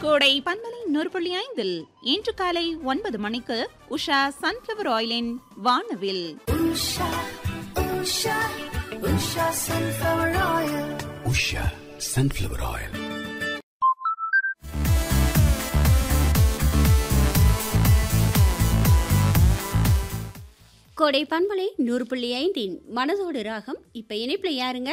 கோடை பன்மலை நூறு புள்ளி ஐந்தில் இன்று காலை ஒன்பது மணிக்கு உஷா சன்ஃப்ளவர் ஆயிலின் வானவில் Usha, Usha, Usha sunflower oil. Usha sunflower oil கோடை பண்பலை நூறு புள்ளி ஐந்தின் மனதோடு ராகம் இப்ப இணைப்புல யாருங்க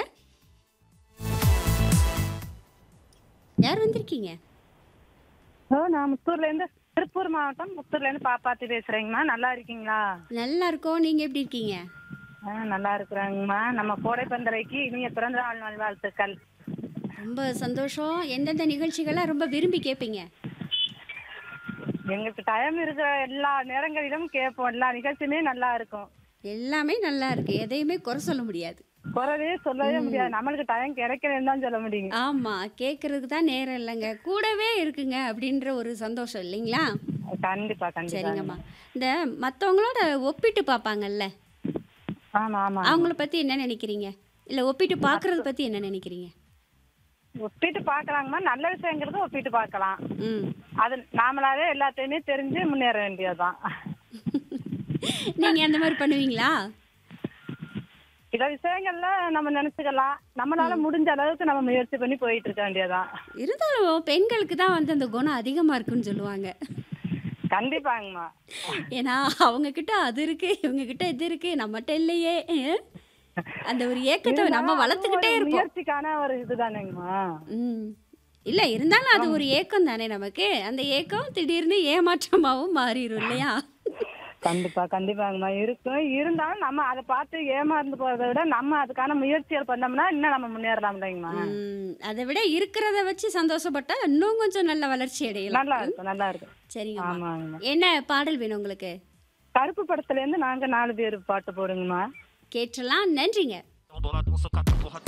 யார் வந்திருக்கீங்க ஓ நான் முத்தூர்ல இருந்து திருப்பூர் மாவட்டம் முத்தூர்ல இருந்து பாப்பாத்தி பேசுறேங்கம்மா நல்லா இருக்கீங்களா நல்லா இருக்கோம் நீங்க எப்படி இருக்கீங்க ஆ, நல்லா இருக்கிறாங்கம்மா நம்ம கோடைப்பந்தரைக்கு இனிய பிறந்த நாள் நல்வாழ்த்துக்கள் ரொம்ப சந்தோஷம் எந்தெந்த நிகழ்ச்சிகள்லாம் ரொம்ப விரும்பி கேட்பீங்க எங்களுக்கு டைம் இருக்கிற எல்லா நேரங்களிலும் கேட்போம் எல்லா நிகழ்ச்சியுமே நல்லா இருக்கும் எல்லாமே நல்லா இருக்கு எதையுமே குறை சொல்ல முடியாது குறவே சொல்லவே முடியாது நம்மளுக்கு டைம் கிடைக்கலன்னு தான் சொல்ல முடியுங்க ஆமா கேட்கறதுக்கு தான் நேரம் இல்லைங்க கூடவே இருக்குங்க அப்படின்ற ஒரு சந்தோஷம் இல்லைங்களா கண்டிப்பா கண்டிப்பா சரிங்கம்மா இந்த மற்றவங்களோட ஒப்பிட்டு பார்ப்பாங்கல்ல ஆமா ஆமா அவங்கள பத்தி என்ன நினைக்கிறீங்க இல்ல ஒப்பிட்டு பார்க்கறத பத்தி என்ன நினைக்கிறீங்க ஒப்பிட்டு பாக்கலாங்கம்மா நல்ல விஷயங்கிறது ஒப்பிட்டு பார்க்கலாம் ம் அது நாமளாவே எல்லாத்தையுமே தெரிஞ்சு முன்னேற வேண்டியதுதான் நீங்க அந்த மாதிரி பண்ணுவீங்களா சில விஷயங்கள்ல நம்ம நினைச்சுக்கலாம் நம்மளால முடிஞ்ச அளவுக்கு நம்ம முயற்சி பண்ணி போயிட்டு இருக்க வேண்டியதுதான் இருந்தாலும் பெண்களுக்கு தான் வந்து அந்த குணம் அதிகமா இருக்குன்னு சொல்லுவாங்க கண்டிப்பாங்கம்மா ஏன்னா அவங்க கிட்ட அது இருக்கு இவங்க கிட்ட இது இருக்கு நம்மகிட்ட இல்லையே அஹ்? அந்த ஒரு ஏக்கத்தை நம்ம இருந்தாலும் வளர்த்துக்கிட்டே அது ஒரு இருப்போம் முயற்சிக்கான ஒரு இதுதானேங்கம்மா ம் இல்ல இருந்தாலும் அது ஒரு ஏக்கம் தானே நமக்கு அந்த ஏக்கம் திடீர்னு ஏமாற்றமாவும் மாறிடும் இல்லையா கண்டிப்பா கண்டிப்பாங்கம்மா இருக்கும் இருந்தாலும் நம்ம அதை பார்த்து ஏமாந்து போறதை விட நம்ம அதுக்கான முயற்சிகள் பண்ணோம்னா இன்னும் நம்ம முன்னேறலாம் இல்லைங்கம்மா ம், அதை விட இருக்கிறத வச்சு சந்தோஷப்பட்டா இன்னும் கொஞ்சம் நல்ல வளர்ச்சி அடையலாம் நல்லா இருக்கும் நல்லா இருக்கும் சரிங்கம்மா ஆமாங்கம்மா என்ன பாடல் வேணும் உங்களுக்கு கருப்பு படத்துல இருந்து நாங்க நாலு பேர் பாட்டு போடுங்கம்மா கேட்டலாம் நன்றிங்க